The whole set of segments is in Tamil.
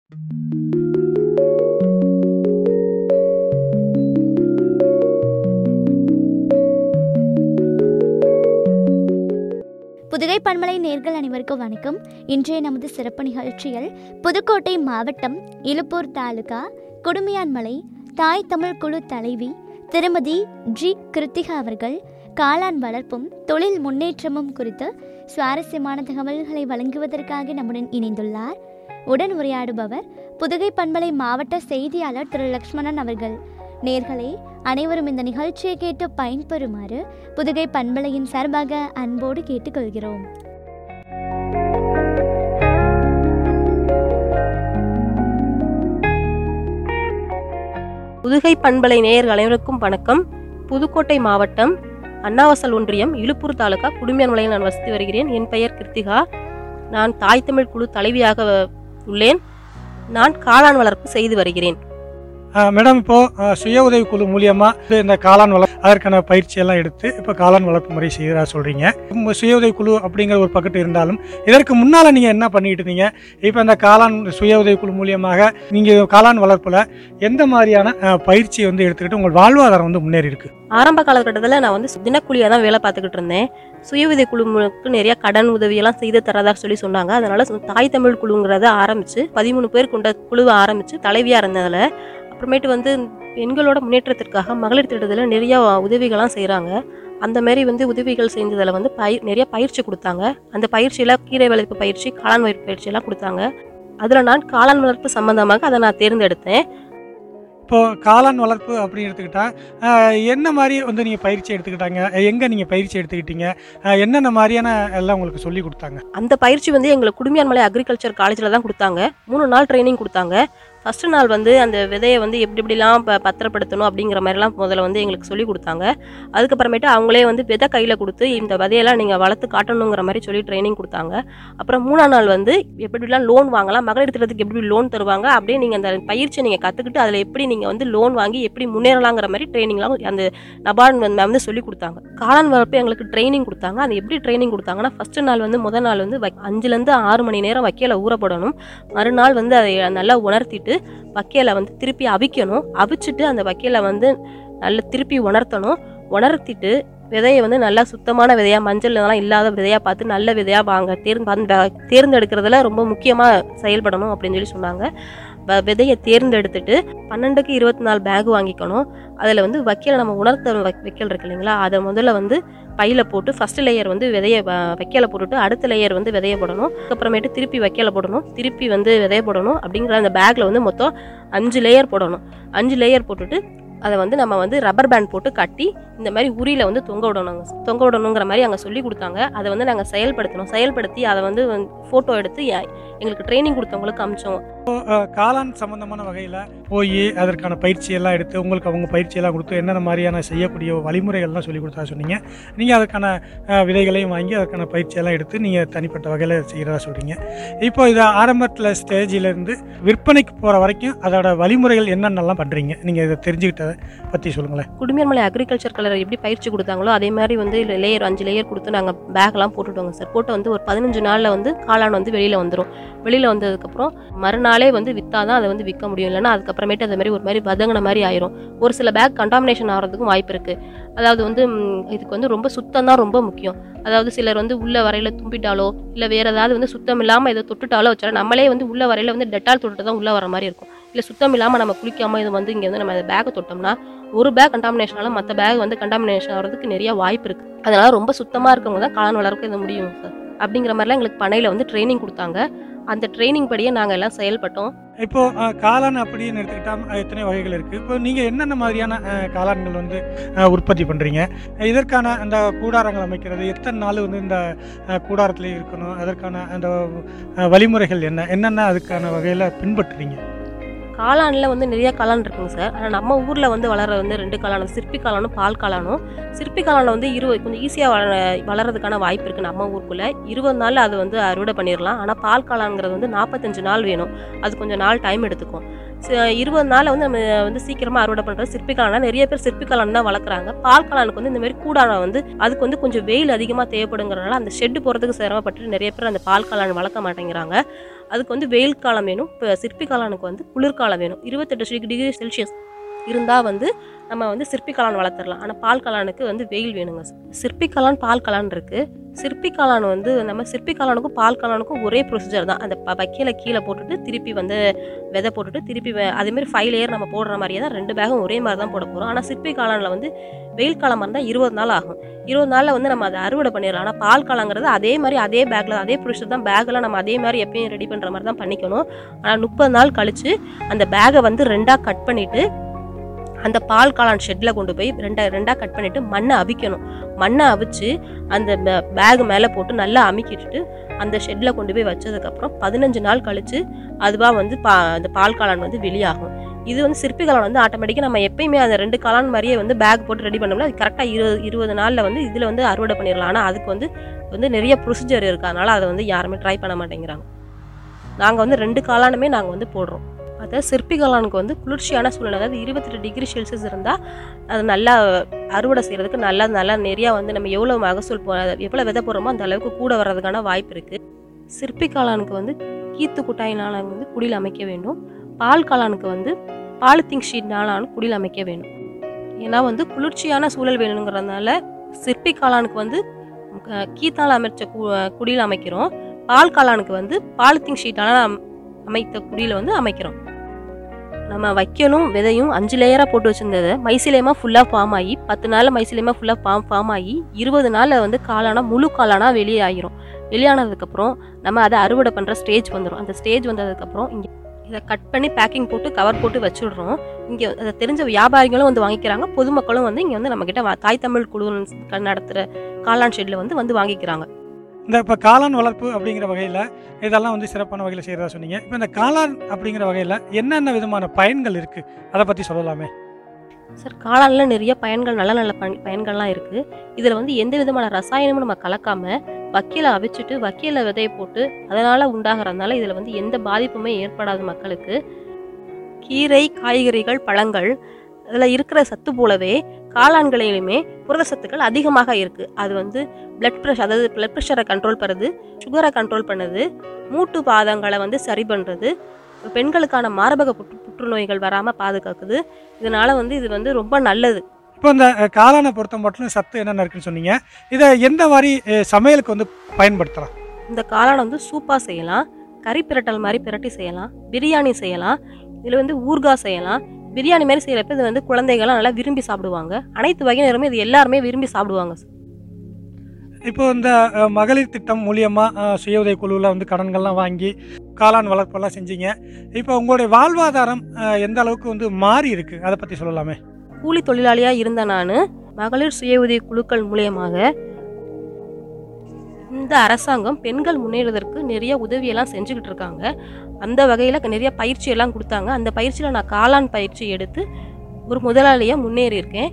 புதுகை பண்பலை நேர்கள் அனைவருக்கும் வணக்கம் இன்றைய நமது சிறப்பு நிகழ்ச்சியில் புதுக்கோட்டை மாவட்டம் இலுப்பூர் தாலுகா குடுமியான்மலை தாய் தமிழ் குழு தலைவி திருமதி ஜி கிருத்திகா அவர்கள் காளான் வளர்ப்பும் தொழில் முன்னேற்றமும் குறித்து சுவாரஸ்யமான தகவல்களை வழங்குவதற்காக நம்முடன் இணைந்துள்ளார் உடன் உரையாடுபவர் புதுகை பண்பலை மாவட்ட செய்தியாளர் திரு லக்ஷ்மணன் அவர்கள் நேர்களே அனைவரும் இந்த நிகழ்ச்சியை கேட்டு பயன்பெறுமாறு புதுகை பண்பலையின் சார்பாக அன்போடு கேட்டுக்கொள்கிறோம் புதுகை பண்பலை நேயர்கள் அனைவருக்கும் வணக்கம் புதுக்கோட்டை மாவட்டம் அண்ணாவசல் ஒன்றியம் இலுப்பூர் தாலுகா குடும்பியான்மலையில் நான் வசித்து வருகிறேன் என் பெயர் கிருத்திகா நான் தாய் தமிழ் குழு தலைவியாக உள்ளேன் நான் காளான் வளர்ப்பு செய்து வருகிறேன் ஆ, மேடம் இப்போ ஆ, சுய உதவி குழு மூலியமா இந்த காளான் வளர்ப்பு அதற்கான பயிற்சி எல்லாம் எடுத்து இப்போ காளான் வளர்ப்பு முறை செய்கிறா சொல்றீங்க உங்க சுய உதவி குழு அப்படிங்கிற ஒரு பக்கத்து இருந்தாலும் இதற்கு முன்னால நீங்க என்ன பண்ணிட்டு இருந்தீங்க இப்போ இந்த காளான் சுய உதவி குழு மூலியமாக நீங்க காளான் வளர்ப்புல எந்த மாதிரியான ஆ, பயிற்சியை வந்து எடுத்துக்கிட்டு உங்கள் வாழ்வாதாரம் வந்து முன்னேறி இருக்கு ஆரம்ப காலகட்டத்தில் நான் வந்து தினக்கூலியாக தான் வேலை பார்த்துக்கிட்டு இருந்தேன் சுய உதவி குழுவுக்கு நிறைய கடன் உதவியெல்லாம் செய்து தரதா சொல்லி சொன்னாங்க அதனால சு- தாய் தமிழ் குழுங்கிறத ஆரம்பிச்சு பதிமூணு பேர் கொண்ட குழுவை ஆரம்பிச்சு தலைவியாக இருந்ததில் அப்புறமேட்டு வந்து பெண்களோட முன்னேற்றத்திற்காக மகளிர் திட்டத்தில் நிறைய உதவிகள்லாம் செய்கிறாங்க அந்த மாதிரி வந்து உதவிகள் செஞ்சதில் வந்து பயிர் நிறைய பயிற்சி கொடுத்தாங்க அந்த பயிற்சியில் கீரை வளர்ப்பு பயிற்சி காளான் வளர்ப்பு பயிற்சியெல்லாம் கொடுத்தாங்க அதில் நான் காளான் வளர்ப்பு சம்பந்தமாக அதை நான் தேர்ந்தெடுத்தேன் இப்போ காளான் வளர்ப்பு அப்படின்னு எடுத்துக்கிட்டா ஆ, என்ன மாதிரி வந்து நீங்க பயிற்சி எடுத்துக்கிட்டாங்க எங்க நீங்க பயிற்சி எடுத்துக்கிட்டீங்க ஆ, என்னென்ன மாதிரியான எல்லாம் உங்களுக்கு சொல்லி கொடுத்தாங்க அந்த பயிற்சி வந்து எங்களுக்கு குடும்பியான்மலை அக்ரிகல்ச்சர் காலேஜில் தான் கொடுத்தாங்க மூணு நாள் ட்ரைனிங் கொடுத்தாங்க ஃபஸ்ட்டு நாள் வந்து அந்த விதையை வந்து எப்படி எப்படிலாம் ப பத்திரப்படுத்தணும் அப்படிங்கிற மாதிரிலாம் முதல்ல வந்து எங்களுக்கு சொல்லி கொடுத்தாங்க அதுக்கப்புறமேட்டு அவங்களே வந்து விதை கையில் கொடுத்து இந்த விதையெல்லாம் நீங்கள் வளர்த்து காட்டணுங்கிற மாதிரி சொல்லி ட்ரைனிங் கொடுத்தாங்க அப்புறம் மூணாம் நாள் வந்து எப்படிலாம் லோன் வாங்கலாம் மகளிர் திட்டத்துக்கு எப்படி லோன் தருவாங்க அப்படியே நீங்கள் அந்த பயிற்சியை நீங்கள் கற்றுக்கிட்டு அதில் எப்படி நீங்கள் வந்து லோன் வாங்கி எப்படி முன்னேறலாங்கிற மாதிரி ட்ரைனிங்லாம் அந்த நபார்டு மேம் வந்து சொல்லி கொடுத்தாங்க காளான் வளர்ப்பு எங்களுக்கு ட்ரைனிங் கொடுத்தாங்க அது எப்படி ட்ரைனிங் கொடுத்தாங்கன்னா ஃபர்ஸ்ட் நாள் வந்து முதல் நாள் வந்து வக்- அஞ்சுலேருந்து ஆறு மணி நேரம் வைக்கல ஊறப்படணும் மறுநாள் வந்து அதை நல்லா உணர்த்திட்டு வைக்கல வந்து திருப்பி அவிக்கணும் அவிச்சிட்டு அந்த வைக்கல வந்து நல்லா திருப்பி உணர்த்தணும் உணர்த்திட்டு விதையை வந்து நல்லா சுத்தமான விதையா மஞ்சள் இதெல்லாம் இல்லாத விதையா பார்த்து நல்ல விதையா வாங்க தேர்ந்து அந்த தேர்ந்தெடுக்கிறதுல ரொம்ப முக்கியமாக செயல்படணும் அப்படின்னு சொல்லி சொன்னாங்க வ- விதையை தேர்ந்தெடுத்துட்டு பன்னெண்டுக்கு இருபத்தி நாலு பேக் வாங்கிக்கணும் அதில் வந்து வைக்கல நம்ம உணர்த்த வைக்- வைக்கல் இருக்கு இல்லைங்களா அதை முதல்ல வந்து பையில போட்டு ஃபர்ஸ்ட் லேயர் வந்து விதைய வ- வைக்கல போட்டுட்டு அடுத்த லேயர் வந்து விதைய போடணும் அதுக்கப்புறமேட்டு திருப்பி வைக்கல போடணும் திருப்பி வந்து விதைய போடணும் அப்படிங்கிற அந்த பேக்கில் வந்து மொத்தம் அஞ்சு லேயர் போடணும் அஞ்சு லேயர் போட்டுட்டு அதை வந்து நம்ம வந்து ரப்பர் பேண்ட் போட்டு கட்டி இந்த மாதிரி உரியில வந்து தொங்க விடணுங்க தொங்க விடணுங்கிற மாதிரி அங்கே சொல்லி கொடுத்தாங்க அதை வந்து நாங்கள் செயல்படுத்தணும் செயல்படுத்தி அதை வந்து ஃபோட்டோ எடுத்து எ- எங்களுக்கு ட்ரைனிங் கொடுத்தவங்களுக்கு அமிச்சோம் ஆ, காளான் சம்பந்தமான வகையில் போய் அதற்கான பயிற்சி எல்லாம் எடுத்து உங்களுக்கு அவங்க பயிற்சி எல்லாம் கொடுத்து என்னென்ன மாதிரியான செய்யக்கூடிய வழிமுறைகள்லாம் சொல்லி கொடுத்தா சொன்னீங்க நீங்கள் அதுக்கான ஆ, விதைகளையும் வாங்கி அதற்கான பயிற்சியெல்லாம் எடுத்து நீங்கள் தனிப்பட்ட வகையில் செய்கிறதா சொல்கிறீங்க இப்போ இதை ஆரம்பத்தில் ஸ்டேஜிலேருந்து விற்பனைக்கு போகிற வரைக்கும் அதோட வழிமுறைகள் என்னென்னலாம் பண்ணுறீங்க நீங்கள் இதை தெரிஞ்சுக்கிட்டதை பற்றி சொல்லுங்களேன் குடும்பியன்மலை அக்ரிகல்ச்சர் கலர் எப்படி பயிற்சி கொடுத்தாங்களோ அதே மாதிரி வந்து லேயர் அஞ்சு லேயர் கொடுத்து நாங்கள் பேக்லாம் போட்டுட்டோங்க சார் போட்டு வந்து ஒரு பதினஞ்சு நாளில் வந்து காளான் வந்து வெளியில் வந்துடும் வெளியில் வந்ததுக்கப்புறம் மறுநாளே வந்து விற்றா தான் அதை வந்து விற்க முடியும் இல்லைன்னா அதுக்கப்புறமேட்டு அது மாதிரி ஒரு மாதிரி வதங்கின மாதிரி ஆயிரும் ஒரு சில பேக் கண்டாமினேஷன் ஆகிறதுக்கும் வாய்ப்பு இருக்குது அதாவது வந்து ம், இதுக்கு வந்து ரொம்ப சுத்தம் தான் ரொம்ப முக்கியம் அதாவது சிலர் வந்து உள்ள வரையில தும்பிட்டாலோ இல்லை வேற ஏதாவது வந்து சுத்தம் இல்லாமல் ஏதோ தொட்டுட்டாலோ வச்சாலும் நம்மளே வந்து உள்ள வரையில வந்து டெட்டால் தொட்டு தான் உள்ள வர மாதிரி இருக்கும் இல்லை சுத்தம் இல்லாமல் நம்ம குளிக்காம இது வந்து இங்கே வந்து நம்ம பேக்கை தொட்டோம்னா ஒரு பேக் கண்டாமினேஷனால மற்ற பேக் வந்து கண்டாமினேஷன் ஆகிறதுக்கு நிறைய வாய்ப்பு இருக்கு அதனால ரொம்ப சுத்தமாக இருக்கவங்க தான் காளான் வளர்க்க இது முடியும் சார் அப்படிங்கிற மாதிரிலாம் எங்களுக்கு பண்ணையில் வந்து ட்ரைனிங் கொடுத்தாங்க அந்த ட்ரைனிங் படியே நாங்கள் எல்லாம் செயல்பட்டோம் இப்போ ஆ, காளான் அப்படின்னு எடுத்துக்கிட்டா எத்தனை வகைகள் இருக்குது இப்போ நீங்கள் என்னென்ன மாதிரியான ஆ, காளான்கள் வந்து ஆ, உற்பத்தி பண்ணுறீங்க இதற்கான அந்த கூடாரங்கள் அமைக்கிறது எத்தனை நாள் வந்து இந்த கூடாரத்தில் இருக்கணும் அதற்கான அந்த ஆ, வழிமுறைகள் என்ன என்னென்ன அதுக்கான வகையில் பின்பற்றுறீங்க காளானில் வந்து நிறைய காளான் இருக்குங்க சார் ஆனால் நம்ம ஊரில் வந்து வளர வந்து ரெண்டு காளான் சிற்பி காளானும் பால் காளானும் சிற்பி காளானில் வந்து இருபது கொஞ்சம் ஈஸியாக வளர வளர்றதுக்கான வாய்ப்பு இருக்குது நம்ம ஊருக்குள்ளே இருபது நாள் அது வந்து அறுவடை பண்ணிடலாம் ஆனால் பால் காளான்ங்கிறது வந்து நாற்பத்தஞ்சு நாள் வேணும் அது கொஞ்சம் நாள் டைம் எடுத்துக்கும் ச- இருபது நாளில் வந்து நம்ம வந்து சீக்கிரமாக அறுவடை பண்ணுறது சிற்பி காளான் நிறைய பேர் சிற்பி காளான் தான் வளர்க்குறாங்க பால் காளானுக்கு வந்து இந்த மாதிரி கூடாரம் வந்து அதுக்கு வந்து கொஞ்சம் வெயில் அதிகமாக தேவைப்படுங்கிறனால அந்த ஷெட்டு போகிறதுக்கு சிரமப்பட்டு நிறைய பேர் அந்த பால் காளான் வளர்க்க மாட்டேங்கிறாங்க அதுக்கு வந்து வெயில் காலம் வேணும் இப்போ சிற்பி காளானுக்கு வந்து குளிர்காலம் வேணும் இருபத்தெட்டு டிகிரி செல்சியஸ் இருந்தால் வந்து நம்ம வந்து சிற்பி காளான் வளர்த்துடலாம் ஆனால் பால் காளானுக்கு வந்து வெயில் வேணுங்க சிற்பி காளான் பால் காளான் இருக்குது சிற்பி காளான் வந்து நம்ம சிற்பி காளானுக்கும் பால் காளானுக்கும் ஒரே ப்ரொசீஜர் தான் அந்த ப- வைக்கல கீழே போட்டுட்டு திருப்பி வந்து விதை போட்டுட்டு திருப்பி வெ- அதேமாரி ஃபைவ் லேயர் நம்ம போடுற மாதிரியே தான் ரெண்டு பேகும் ஒரே மாதிரி தான் போட போகிறோம் ஆனால் சிற்பி காளானில் வந்து வெயில் காலமாக இருந்தால் இருபது நாள் ஆகும் இருபது நாளில் வந்து நம்ம அதை அறுவடை பண்ணிடலாம் ஆனால் பால் காளாங்கிறது அதே மாதிரி அதே பேக்கில் அதே ப்ரொசீஜர் தான் பேக்கில் நம்ம அதே மாதிரி எப்பயும் ரெடி பண்ணுற மாதிரி தான் பண்ணிக்கணும் ஆனால் முப்பது நாள் கழித்து அந்த பேகை வந்து ரெண்டாக கட் பண்ணிவிட்டு அந்த பால் காளான் ஷெட்டில் கொண்டு போய் ரெண்டா ரெண்டாக கட் பண்ணிவிட்டு மண்ணை அவிக்கணும் மண்ணை அவிச்சு அந்த பேக் மேலே போட்டு நல்லா அமுக்கிட்டுட்டு அந்த ஷெட்டில் கொண்டு போய் வச்சதுக்கப்புறம் பதினஞ்சு நாள் கழித்து அதுவாக வந்து பா அந்த பால் காளான் வந்து வெளியாகும் இது வந்து சிற்பி காளான் வந்து ஆட்டோமேட்டிக்காக நம்ம எப்பயுமே அந்த ரெண்டு காளான் மாதிரியே வந்து பேக் போட்டு ரெடி பண்ணோம்னா அது கரெக்டாக இருபது இருபது நாளில் வந்து இதில் வந்து அறுவடை பண்ணிடலாம் ஆனால் அதுக்கு வந்து வந்து நிறைய ப்ரொசீஜர் இருக்குது அதனால் அதை வந்து யாருமே ட்ரை பண்ண மாட்டேங்கிறாங்க நாங்கள் வந்து ரெண்டு காளானுமே நாங்கள் வந்து போடுறோம் அதை சிற்பி காளானுக்கு வந்து குளிர்ச்சியான சூழ்நிலை அதாவது இருபத்தெட்டு டிகிரி செல்சியஸ் இருந்தால் அது நல்லா அறுவடை செய்கிறதுக்கு நல்லா நல்லா நிறையா வந்து நம்ம எவ்வளோ மகசூல் போ எவ்வளோ விதை போடுறோமோ அந்த அளவுக்கு கூட வர்றதுக்கான வாய்ப்பு இருக்குது சிற்பி காளானுக்கு வந்து கீத்து குட்டாயினால் வந்து குடில் அமைக்க வேண்டும் பால் காளானுக்கு வந்து பாலித்தீன் ஷீட்னாலான குடில் அமைக்க வேண்டும் ஏன்னா வந்து குளிர்ச்சியான சூழல் வேணுங்கிறதுனால சிற்பி காளானுக்கு வந்து அஹ், கீத்தால் அமைச்ச கு- குடில் அமைக்கிறோம் பால் காளானுக்கு வந்து பாலித்தீன் ஷீட்டால் அமைத்த குடியில் வந்து அமைக்கிறோம் நம்ம வைக்கணும் விதையும் அஞ்சு லேயராக போட்டு வச்சிருந்ததை மைசிலேமா ஃபுல்லாக ஃபார்ம் ஆகி பத்து நாளில் மைசிலேமா ஃபுல்லாக ஃபார்ம் ஃபார்ம் ஆகி இருபது நாளில் வந்து காளானா முழு காளானா வெளியே ஆகிரும் வெளியானதுக்கப்புறம் நம்ம அதை அறுவடை பண்ணுற ஸ்டேஜ் வந்துடும் அந்த ஸ்டேஜ் வந்ததுக்கப்புறம் இங்கே இதை கட் பண்ணி பேக்கிங் போட்டு கவர் போட்டு வச்சுடுறோம் இங்கே அதை தெரிஞ்ச வியாபாரிகளும் வந்து வாங்கிக்கிறாங்க பொதுமக்களும் வந்து இங்கே வந்து நம்மக்கிட்ட வா- தாய் தமிழ் குழு நடத்துகிற காளான் ஷெட்டில் வந்து வந்து வாங்கிக்கிறாங்க இந்த இப்போ காளான் வளர்ப்பு அப்படிங்கிற வகையில் இதெல்லாம் வந்து சிறப்பான வகையில் செய்கிறதா சொன்னீங்க இப்போ இந்த காளான் அப்படிங்கிற வகையில் என்னென்ன விதமான பயன்கள் இருக்குது அதை பற்றி சொல்லலாமே சார் காளான்ல நிறைய பயன்கள் நல்ல நல்ல பயன் பயன்கள்லாம் இருக்குது இதில் வந்து எந்த விதமான ரசாயனமும் நம்ம கலக்காம வக்கீல அவிச்சிட்டு வக்கீல விதையை போட்டு அதனால் உண்டாகிறதுனால இதில் வந்து எந்த பாதிப்புமே ஏற்படாது மக்களுக்கு கீரை காய்கறிகள் பழங்கள் அதில் இருக்கிற சத்து போலவே காளான்களிலுமே புரத சத்துக்கள் அதிகமாக இருக்குது அது வந்து பிளட் ப்ரெஷர் அதாவது பிளட் ப்ரெஷரை கண்ட்ரோல் பண்ணுறது சுகரை கண்ட்ரோல் பண்ணுது மூட்டு பாதங்களை வந்து சரி பண்ணுறது பெண்களுக்கான மார்பக புற்று புற்றுநோய்கள் வராமல் பாதுகாக்குது இதனால வந்து இது வந்து ரொம்ப நல்லது இப்போ இந்த அஹ், காளானை பொறுத்த மட்டும் சத்து என்னென்ன இருக்குன்னு சொன்னீங்க இதை எந்த மாதிரி அஹ், சமையலுக்கு வந்து பயன்படுத்தலாம் இந்த காளான் வந்து சூப்பாக செய்யலாம் கறி பிரட்டல் மாதிரி பிரட்டி செய்யலாம் பிரியாணி செய்யலாம் இதில் வந்து ஊர்காய் செய்யலாம் பிரியாணி மாதிரி செய்கிறப்ப இது வந்து குழந்தைகள்லாம் நல்லா விரும்பி சாப்பிடுவாங்க அனைத்து வகையினருமே இது எல்லாருமே விரும்பி சாப்பிடுவாங்க இப்போ இந்த அஹ், மகளிர் திட்டம் மூலியமாக சுய உதவி குழுவில் வந்து கடன்கள்லாம் வாங்கி காளான் வளர்ப்பெல்லாம் செஞ்சீங்க இப்போ உங்களுடைய வாழ்வாதாரம் அஹ், எந்த அளவுக்கு வந்து மாறி இருக்கு அதை பற்றி சொல்லலாமே கூலி தொழிலாளியாக இருந்த நான் மகளிர் சுய உதவி குழுக்கள் மூலியமாக இந்த அரசாங்கம் பெண்கள் முன்னேறுவதற்கு நிறைய உதவியெல்லாம் செஞ்சுக்கிட்டு இருக்காங்க அந்த வகையில் நிறைய பயிற்சியெல்லாம் கொடுத்தாங்க அந்த பயிற்சியில் நான் காளான் பயிற்சி எடுத்து ஒரு முதலாளியாக முன்னேறி இருக்கேன்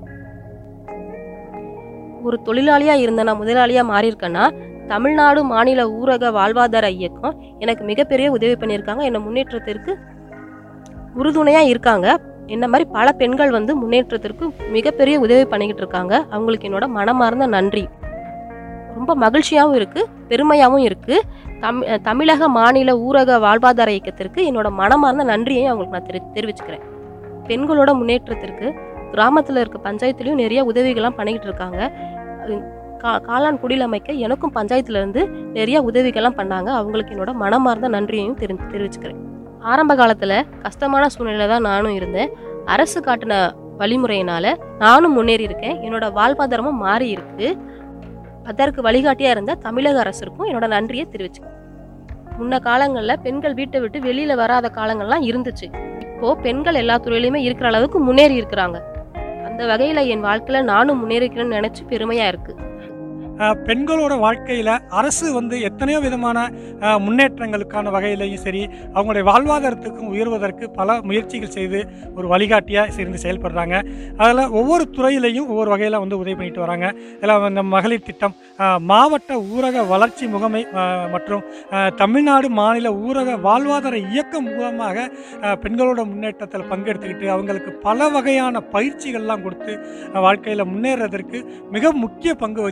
ஒரு தொழிலாளியாக இருந்த நான் முதலாளியாக மாறியிருக்கேன்னா தமிழ்நாடு மாநில ஊரக வாழ்வாதார இயக்கம் எனக்கு மிகப்பெரிய உதவி பண்ணியிருக்காங்க என்னை முன்னேற்றத்திற்கு உறுதுணையாக இருக்காங்க என்ன மாதிரி பல பெண்கள் வந்து முன்னேற்றத்திற்கு மிகப்பெரிய உதவி பண்ணிக்கிட்டு இருக்காங்க அவங்களுக்கு என்னோட மனமார்ந்த நன்றி ரொம்ப மகிழ்ச்சியாகவும் இருக்குது பெருமையாகவும் இருக்குது தம் தமிழக மாநில ஊரக வாழ்வாதார இயக்கத்திற்கு என்னோட மனமார்ந்த நன்றியை அவங்களுக்கு நான் தெரி தெரிவிச்சுக்கிறேன் பெண்களோட முன்னேற்றத்திற்கு கிராமத்தில் இருக்க பஞ்சாயத்துலேயும் நிறைய உதவிகள்லாம் பண்ணிக்கிட்டு இருக்காங்க அது கா காளான் குடில் அமைக்க எனக்கும் பஞ்சாயத்துலேருந்து நிறைய உதவிகள்லாம் பண்ணாங்க அவங்களுக்கு என்னோட மனமார்ந்த நன்றியையும் தெரி தெரிவிச்சுக்கிறேன் ஆரம்ப காலத்தில் கஷ்டமான சூழ்நிலை தான் நானும் இருந்தேன் அரசு காட்டின வழிமுறையினால நானும் முன்னேறி இருக்கேன் என்னோட வாழ்வாதாரமும் மாறி இருக்கு அதற்கு வழிகாட்டியாக இருந்த தமிழக அரசிற்கும் என்னோட நன்றியை தெரிவிச்சுக்கிறேன் முன்ன காலங்களில் பெண்கள் வீட்டை விட்டு வெளியில் வராத காலங்கள்லாம் இருந்துச்சு இப்போ பெண்கள் எல்லா துறையிலையுமே இருக்கிற அளவுக்கு முன்னேறி இருக்கிறாங்க அந்த வகையில் என் வாழ்க்கையில் நானும் முன்னேறிக்கிறேன்னு நினச்சி பெருமையாக இருக்குது அஹ், பெண்களோட வாழ்க்கையில் அரசு வந்து எத்தனையோ விதமான அஹ், முன்னேற்றங்களுக்கான வகையிலையும் சரி அவங்களுடைய வாழ்வாதாரத்துக்கும் உயர்வதற்கு பல முயற்சிகள் செய்து ஒரு வழிகாட்டியாக இருந்து செயல்படுறாங்க அதில் ஒவ்வொரு துறையிலையும் ஒவ்வொரு வகையில் வந்து உதவி பண்ணிட்டு வராங்க இதில் இந்த மகளிர் திட்டம் அஹ், மாவட்ட ஊரக வளர்ச்சி முகமை அஹ், மற்றும் அஹ், தமிழ்நாடு மாநில ஊரக வாழ்வாதார இயக்கம் மூலமாக அஹ், பெண்களோட முன்னேற்றத்தில் பங்கெடுத்துக்கிட்டு அவங்களுக்கு பல வகையான பயிற்சிகள்லாம் கொடுத்து வாழ்க்கையில் முன்னேறதற்கு மிக முக்கிய பங்கு வச்சுக்கிட்டு வராங்க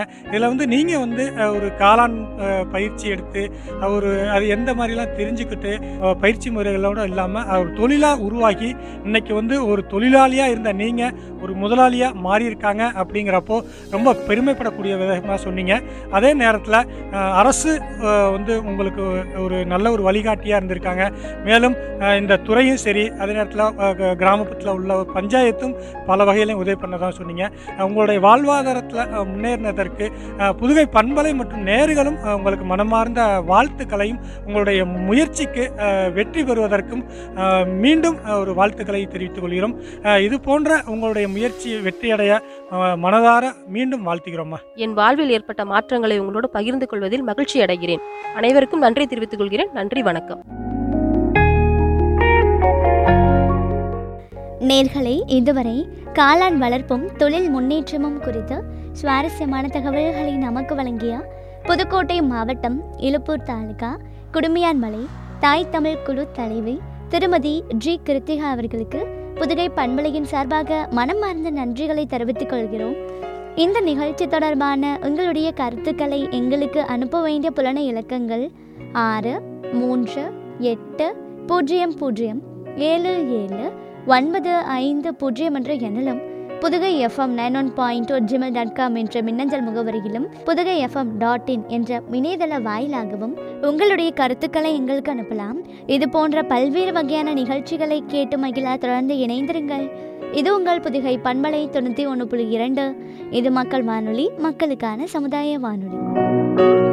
இதில் வந்து நீங்கள் வந்து அஹ், ஒரு காளான் அஹ், பயிற்சி எடுத்து அஹ், ஒரு அது எந்த மாதிரிலாம் தெரிஞ்சுக்கிட்டு அஹ், பயிற்சி முறைகளோட இல்லாமல் ஒரு தொழிலாக உருவாகி இன்னைக்கு வந்து ஒரு தொழிலாளியாக இருந்த நீங்கள் ஒரு முதலாளியாக மாறியிருக்காங்க அப்படிங்கிறப்போ ரொம்ப பெருமைப்படக்கூடிய விதமாக சொன்னீங்க அதே நேரத்தில் அரசு அஹ், வந்து உங்களுக்கு ஒரு நல்ல ஒரு வழிகாட்டியாக இருந்திருக்காங்க மேலும் அஹ், இந்த துறையும் சரி அதே நேரத்தில் கிராமப்புறத்தில் உள்ள பஞ்சாயத்தும் பல வகையிலையும் உதவி பண்ணதாக சொன்னீங்க அஹ், உங்களுடைய வாழ்வாதாரத்தில் முன்னேறினதற்கு அஹ், புதுகை பண்பலை மற்றும் நேர்களும் அஹ், உங்களுக்கு மனமார்ந்த வாழ்த்துக்களையும் உங்களுடைய முயற்சிக்கு அஹ், வெற்றி பெறுவதற்கும் அஹ், மீண்டும் அஹ், ஒரு வாழ்த்துக்களை தெரிவித்துக் கொள்கிறோம் அஹ், இது போன்ற உங்களுடைய முயற்சி வெற்றியடைய அஹ், மனதார மீண்டும் வாழ்த்துகிறோம்மா என் வாழ்வில் ஏற்பட்ட மாற்றங்களை உங்களோடு பகிர்ந்து கொள்வதில் மகிழ்ச்சி அடைகிறேன் அனைவருக்கும் நன்றி தெரிவித்துக் கொள்கிறேன் நன்றி வணக்கம் நேர்களை இதுவரை காளான் வளர்ப்பும் தொழில் முன்னேற்றமும் குறித்து சுவாரஸ்யமான தகவல்களை நமக்கு வழங்கிய புதுக்கோட்டை மாவட்டம் இலுப்பூர் தாலுகா குடுமியான்மலை தாய் தமிழ் குழு தலைவி திருமதி ஜி கிருத்திகா அவர்களுக்கு புதுகை பண்பலையின் சார்பாக மனமார்ந்த நன்றிகளை தெரிவித்துக் கொள்கிறோம் இந்த நிகழ்ச்சி தொடர்பான உங்களுடைய கருத்துக்களை எங்களுக்கு அனுப்ப வேண்டிய புலன இலக்கங்கள் ஆறு மூன்று எட்டு பூஜ்ஜியம் பூஜ்ஜியம் ஏழு ஏழு ஒன்பது ஐந்து பூஜ்ஜியம் என்ற எண்ணிலும் Pudugai FM nine one point two Gmail dot com என்ற மின்னஞ்சல் முகவரியிலும் புதுகை எஃப்எம் டாட் இன் என்ற இணையதள வாயிலாகவும் உங்களுடைய கருத்துக்களை எங்களுக்கு அனுப்பலாம் இது போன்ற பல்வேறு வகையான நிகழ்ச்சிகளை கேட்டு மகிழ தொடர்ந்து இணைந்திருங்கள் இது உங்கள் புதுகை பண்பலை தொண்ணூற்றி ஒன்று புள்ளி இரண்டு இது மக்கள் வானொலி மக்களுக்கான சமுதாய வானொலி